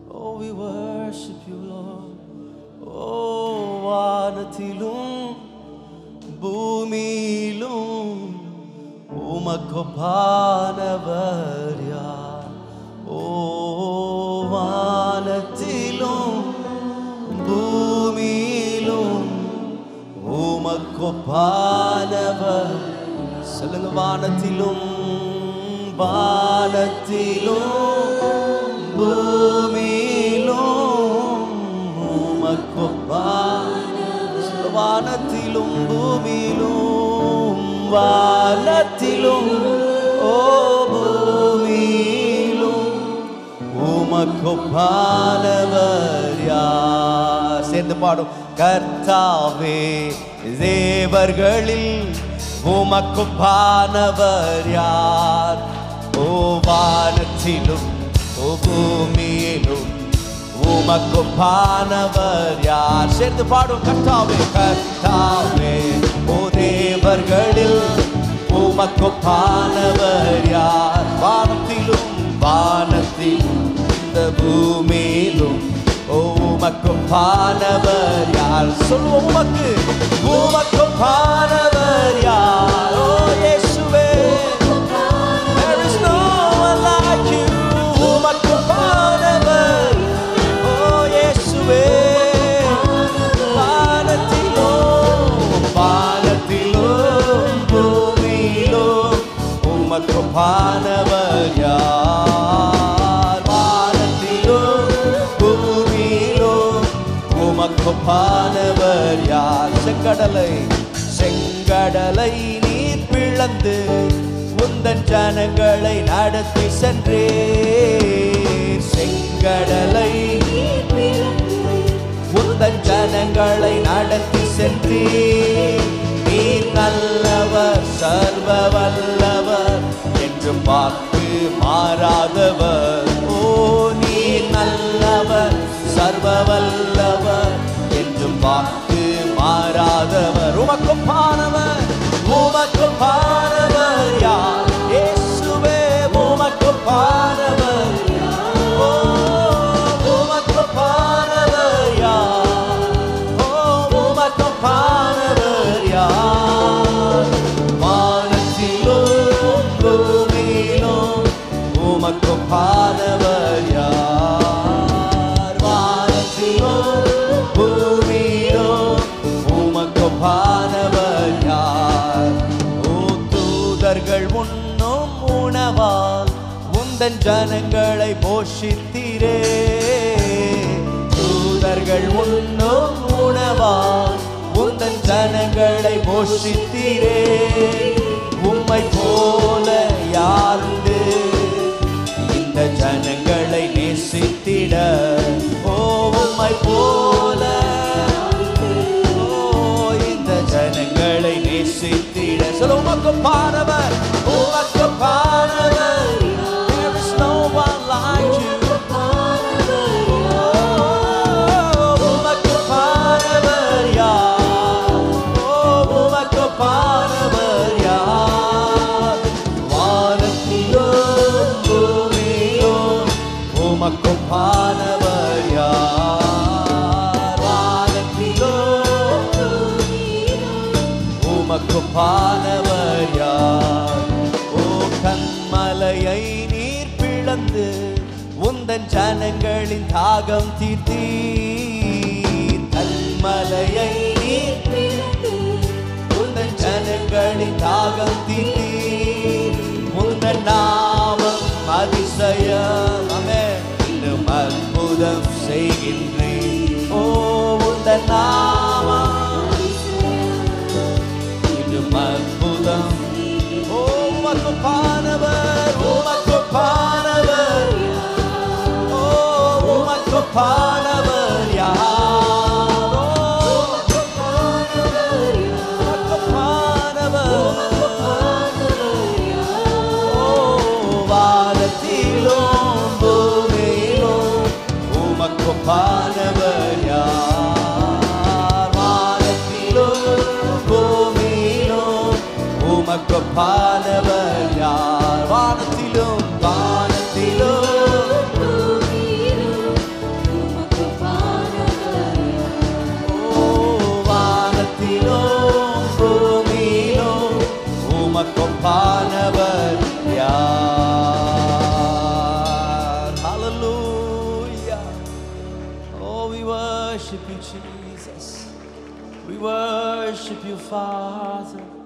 Oh, we worship you, Lord. Oh, வானத்திலும் பூமியிலும் உமக்கொப்பானவர் யார் ஓ வானத்திலும் பூமியிலும் உமக்கொப்பானவர் சொல்லுங்க வானத்திலும் வானத்திலும் பூமியிலும் உமக்கொப்பான வானத்திலும் பூமியிலும் வானத்திலும் ஓ பூமியிலும் உமக்கொப்பானவர் யார் சேர்ந்து பாடும் கர்த்தாவே தேவர்களில் உமக்கொப்பானவர் யார் ஓ வானத்திலும் ஓ பூமியிலும் உமக்கொப்பானவர் யார் சேர்ந்து பாடும் கர்த்தாவே கர்த்தாவே ஓ தேவர்களில் உமக்கொப்பானவர் யார் வானத்திலும் வானத்தில் இந்த பூமியிலும் ஓ உமக்கொப்பானவர் யார் சொல்லுவோம் உமக்கு உமக்கொப்பானவர் யார் ஓ இயேசுவே There is no one like you உமக்கொப்பானவர் ஓ இயேசுவே வானத்திலும் வானத்திலும் பூமியிலும் உமக்கொப்பானவர் யார் வானத்திலும் பூமியிலும் உமக்கொப்பானவர் யார் செங்கடலை செங்கடலை நீர் பிளந்து உந்தன் ஜனங்களை நடத்தி சென்றே செங்கடலை உந்தன் ஜனங்களை நடத்தி சென்றே நீர் நல்லவர் சர்வ வல்லவர் என்று பார்த்து மாறாதவர் ஓ நீர் நல்லவர் சர்வ வல்லவர் என்று பார்த்து மாறாதவர் உமக்கும் பானவர் உமக்கும் பானவர் யார் இயேசுவே உமக்கும் பானவர் ஓ உமக்கும் பானவர் யார் ஓ உமக்கும் பானவர் யார் வானத்திலும் பூமியிலும் உமக்கும் பானவர் யார் வானத்திலும் பூமியிலும் உமக்கும் பானவர் யார் ஓ தூதர்கள் உண்ணும் உணவால் உந்தன் ஜனங்களை போஷித்தீரே தூதர்கள் உண்ணும் உணவால் உந்தன் ஜனங்களை போஷித்தீரே உம்மை போல யாருண்டு இந்த ஜனங்களை நேசித்திட ஓ உம்மை போல ஓ இந்த ஜனங்களை நேசித்திட சொல்ல உமக்கு பாரவர் உமக்கு பாரவர் There is no one like you. உமக்கு பாரவர் யார்? ஓ, உமக்கு பாரவர் யார்? வானத்திலும் பூமியிலும் உமக்கு பாரவர் யார்? வானத்திலும் உமக்கு பானவர் யார் ஓ கண்மலையை நீர் பிளந்து உந்தன் ஜனங்களின் தாகம் தீர்த்தீர் கண்மலையை நீர் உந்தன் ஜனங்களின் தாகம் தீர்த்தீர் உந்தன் நாமம் அதிசயம் ஆமென். இன்னும் அற்புதம் செய்கின்றேன் ஓ உந்தன் நாமம் இன்னும் அற்புதம் ஓ உமக்கு பானவர் உமக்கு பானவர் ஓ உமக்கு பானவர் யார் ஓ, உமக்கு பானவர் ஓ வானத்திலும் பூமியிலும் உமக்கு பானவர் யார் வானத்திலும் பூமியிலும் உமக்கு பானவர் யார் வானத்திலும் வானத்திலும் worship you, Jesus. We worship you, Father.